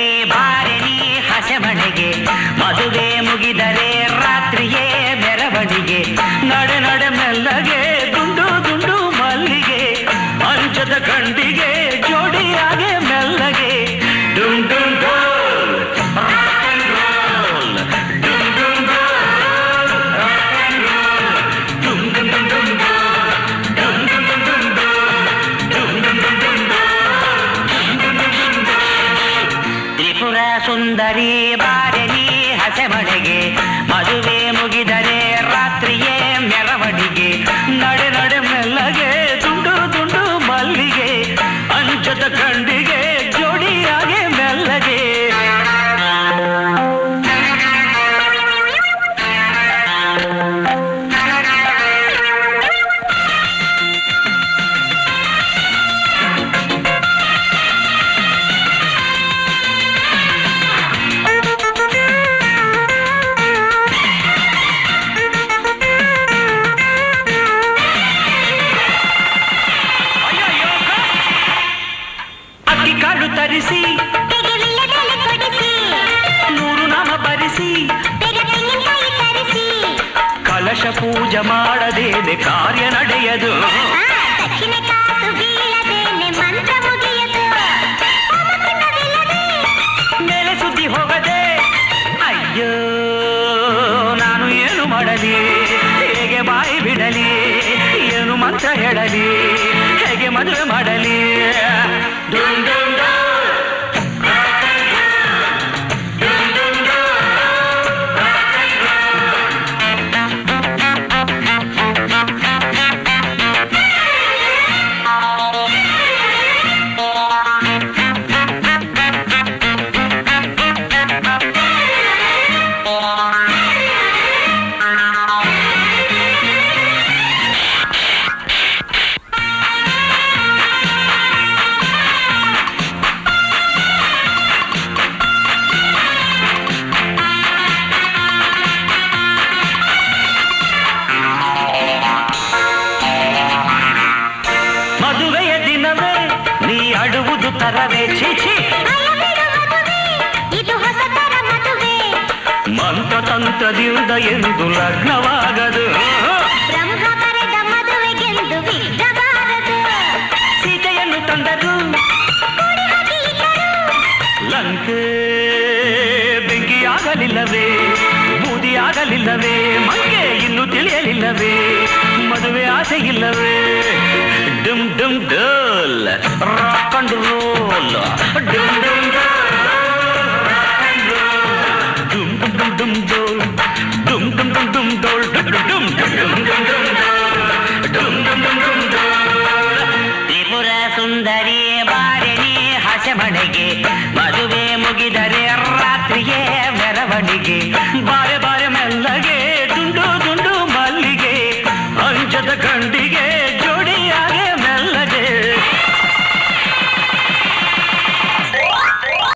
ಸುಂದರಿ ಬಾರಿಣಿ ಹಸೆಮಣೆಗೆ ಮದುವೆ ಮುಗಿದರೆ ರಾತ್ರಿಯೇ ಮೆರವಣಿಗೆ ನಡೆ ನಡೆ ಮೆಲ್ಲಗೆ ದುಂಡು ದುಂಡು ಮಲ್ಲಿಗೆ ಅಂಚದ ಗಂಡಿಗೆ ಜೋಡಿಯಾಗೆ ಮೆಲ್ಲಗೆ ಡುಮ್ ಡುಮ್ ಡೋಲ್ rock and roll. ಡುಮ್ ಡುಮ್ ಡೋಲ್, rock and roll. ಡುಮ್ ಡುಮ್ ಡುಮ್ ಡುಮ್ ಡೋಲ್. ಡುಮ್ ಡುಮ್ ಡುಮ್ ಡುಮ್ ಡೋಲ್. ಡುಮ್ ಡುಮ್ ಡುಮ್ ಡುಮ್ ಡೋಲ್. ತ್ರಿಪುರ ಸುಂದರಿ ಬಾರಿಣಿ ಹಸೆಮಣೆಗೆ ಮದುವೆ ಮುಗಿದರೆ ರಾತ್ರಿಯೇ ಮೆರವಣಿಗೆ ನಡೆ ನಡೆ ಮೆಲ್ಲಗೆ ದುಂಡು ದುಂಡು ಮಲ್ಲಿಗೆ ಅಂಚದ ಕಂಡಿಗೆ ಜೋಡಿಯಾಗೆ ಮೆಲ್ಲಗೆ ಅಕ್ಕಿ ಕಾಳು ತರಿಸಿ ತೆಗೆವಿಲ್ಲದಲೆ ಕೊಡಿಸಿ ನೂರು ನಾಮ ಬರಿಸಿ ತೆಗೆ ತೆಂಗಿನಕಾಯಿ ತರಿಸಿ ಕಲಶ ಪೂಜೆ ಮಾಡದೇನೆ ಕಾರ್ಯ ನಡೆಯದು ಆ, ದಕ್ಷಿಣ ಕಾಸು ಬೀಳದೇನೆ ಮಂತ್ರ ಮುಗಿಯದು ಹೋಮಕುಂಡವಿಲ್ಲದೆ ಮೇಲೆ ಸುದ್ದಿ ಹೋಗದೆ ಅಯ್ಯೋ ನಾನು ಏನು ಮಾಡಲಿ ಹೇಗೆ ಬಾಯಿ ಬಿಡಲಿ ಏನು ಮಂತ್ರ ಹೇಳಲಿ ಹೇಗೆ ಮದುವೆ ಮಾಡಲಿ ಡುಮ್ ಡುಮ್ ಡೋಲ್. Rock and roll. ಡುಮ್ ಡುಮ್ ಡೋಲ್. Rock and roll. ಮದುವೆಯ ದಿನವೇ ನೀ ಅಡುವುದು ತರವೇ ಛೀ ಭಯಬಿಡು ಮದುವೆ ಇದು ಹೊಸ ತರ ಮದುವೆ ಮಂತ್ರ ತಂತ್ರದಿಂದ ಎಂದು ಲಗ್ನವಾಗದು ಬ್ರಹ್ಮ ಕರೆದ ಮದುವೆಗೆಂದು ವಿಘ್ನಬಾರದು ಸೀತೆಯನ್ನು ತಂದರು ಕೂಡಿ ಹಾಕಿ ಇಟ್ಟರು ಲಂಕೆ ಬೆಂಕಿಯಾಗಲಿಲ್ಲವೇ ಬೂದಿಯಾಗಲಿಲ್ಲವೇ ಮಂಗೆ ಇನ್ನು ತಿಳಿಯಲಿಲ್ಲವೇ ಮದುವೆ ಆಸೆ ಇಲ್ಲವೇ ಡುಮ್ ಡುಮ್ ಡೋಲ್ ರಾಕ್ ಅಂಡ್ ರೋಲ್ ಡುಮ್ ಡುಮ್ ಡುಮ್ ಡುಮ್ ಡುಮ್ ಡೋಲ್ ಡುಮ್ ಡುಮ್ ಡುಮ್ ಡುಮ್ ಡೋಲ್ ಡುಮ್ ಡುಮ್ ಡುಮ್ ಡುಮ್ ಡುಮ್ ಡುಮ್ ಡೋಲ್ ಡುಮ್ ಡುಮ್ ಡುಮ್ ಡುಮ್ ಡೋಲ್ ತ್ರಿಪುರ ಸುಂದರಿ ಬಾರಿಣಿ ಹಸೆಮಣೆಗೆ ಮದುವೆ ಮುಗಿದರೆ ರಾತ್ರಿಯೇ ಮೆರವಣಿಗೆ ಬಾರ